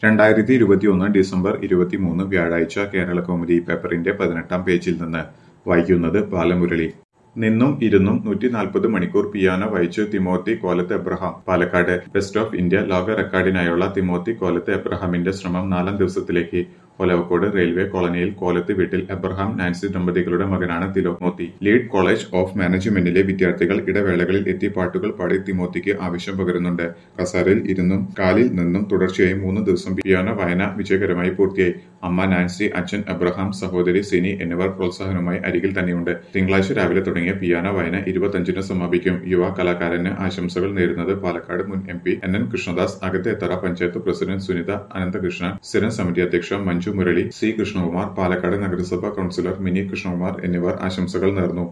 രണ്ടായിരത്തി ഇരുപത്തിയൊന്ന് ഡിസംബർ ഇരുപത്തിമൂന്ന് വ്യാഴാഴ്ച കേരളകൗമുദി പേപ്പറിന്റെ പതിനെട്ടാം പേജിൽ നിന്ന് വായിക്കുന്നത് ബാലമുരളി നിന്നും ഇരുന്നും നൂറ്റി നാൽപ്പത് മണിക്കൂർ പിയാനോ വായിച്ചു Timothy Kolath Abraham Palakkad best of India ലോക റെക്കോർഡിനായുള്ള തിമോത്തി കോലത്ത് എബ്രഹാമിന്റെ ശ്രമം നാലാം ദിവസത്തിലേക്ക് ഒലവക്കോട് റെയിൽവേ കോളനിയിൽ കോലത്ത് വീട്ടിൽ എബ്രഹാം നാൻസി ദമ്പതികളുടെ മകനാണ് തിമോത്തി ലീഡ് കോളേജ് ഓഫ് മാനേജ്മെന്റിലെ വിദ്യാർത്ഥികൾ ഇടവേളകളിൽ എത്തി പാട്ടുകൾ പാടി തിമോത്തിക്ക് ആവശ്യം പകരുന്നുണ്ട് കസാരയിൽ ഇരുന്നും കാലിൽ നിന്നും തുടർച്ചയായി മൂന്ന് ദിവസം പിയാനോ വായന വിജയകരമായി പൂർത്തിയായി അമ്മ നാൻസി അച്ഛൻ എബ്രഹാം സഹോദരി സിനി എന്നിവർ പ്രോത്സാഹനവുമായി അരികിൽ തന്നെയുണ്ട് തിങ്കളാഴ്ച രാവിലെ തുടങ്ങിയ പിയാനോ വായന ഇരുപത്തഞ്ചിന് സമാപിക്കും യുവ കലാകാരന് ആശംസകൾ നേരുന്നത് പാലക്കാട് മുൻ M P N N Krishnadas Akathethara panchayat president Sunitha Ananthakrishnan സ്ഥിരം സമിതി അധ്യക്ഷ മഞ്ജു മുരളി സി കൃഷ്ണകുമാർ പാലക്കാട് നഗരസഭാ കൌൺസിലർ മിനി കൃഷ്ണകുമാർ എന്നിവർ ആശംസകൾ നേർന്നു